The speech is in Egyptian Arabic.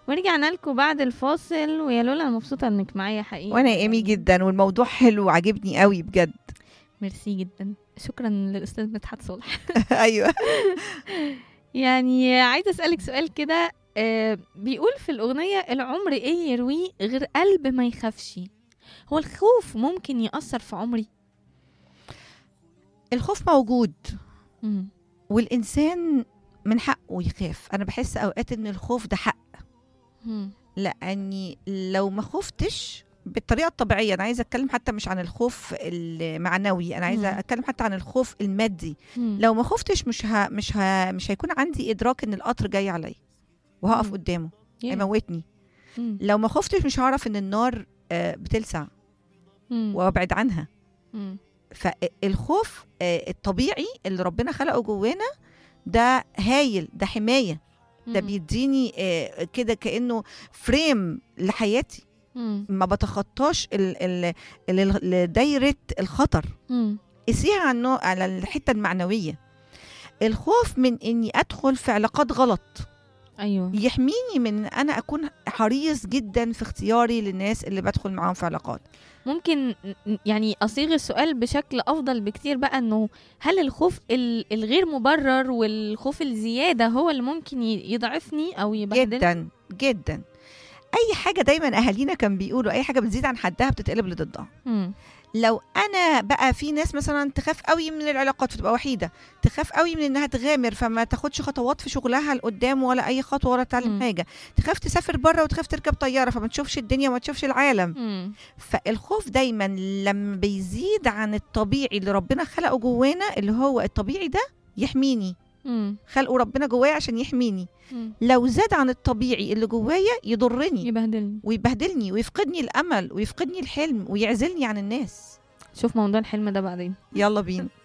ورجعنا لكم بعد الفاصل ويا لولا أنا مبسوطة انك معايا حقيقي وانا ايمي جدا والموضوع حلو وعجبني قوي بجد ميرسي جدا شكرا للأستاذ مدحت صالح ايوه يعني عايزة أسألك سؤال كده آه، بيقول في الأغنية العمر إيه يرويه غير قلب ما يخافش هو الخوف ممكن يأثر في عمري؟ الخوف موجود مم. والانسان من حقه يخاف انا بحس اوقات ان الخوف ده حق مم. لاني لو ما خفتش بالطريقه الطبيعيه انا عايزه اتكلم حتى مش عن الخوف المعنوي انا عايزه مم. اتكلم حتى عن الخوف المادي مم. لو ما خفتش مش ها مش ها مش هيكون عندي ادراك ان القطر جاي عليا وهقف مم. قدامه Yeah. هيموتني مم. لو ما خفتش مش هعرف ان النار آه، بتلسع مم. وابعد عنها مم. فالخوف آه، الطبيعي اللي ربنا خلقه جوانا ده هايل ده حمايه ده مم. بيديني آه، كده كانه فريم لحياتي مم. ما بتخطاش ال- ال- ال- ال- دايره الخطر مم. قسيها على النوع- على الحته المعنويه الخوف من اني ادخل في علاقات غلط أيوه يحميني من ان انا اكون حريص جدا في اختياري للناس اللي بدخل معاهم في علاقات ممكن ن- يعني اصيغ السؤال بشكل افضل بكتير بقى انه هل الخوف ال- الغير مبرر والخوف الزياده هو اللي ممكن ي- يضعفني او يبهدلني جدا جدا اي حاجه دايما اهالينا كان بيقولوا اي حاجه بتزيد عن حدها بتتقلب لضدها مم. لو انا بقى في ناس مثلا تخاف قوي من العلاقات فتبقى وحيده تخاف قوي من انها تغامر فما تاخدش خطوات في شغلها لقدام ولا اي خطوه ولا تعلم مم. حاجه تخاف تسافر بره وتخاف تركب طياره فما تشوفش الدنيا وما تشوفش العالم مم. فالخوف دايما لما بيزيد عن الطبيعي اللي ربنا خلقه جوانا اللي هو الطبيعي ده يحميني مم. خلقه ربنا جوايا عشان يحميني مم. لو زاد عن الطبيعي اللي جوايا يضرني يبهدلني ويبهدلني ويفقدني الامل ويفقدني الحلم ويعزلني عن الناس شوف موضوع الحلم ده بعدين يلا بينا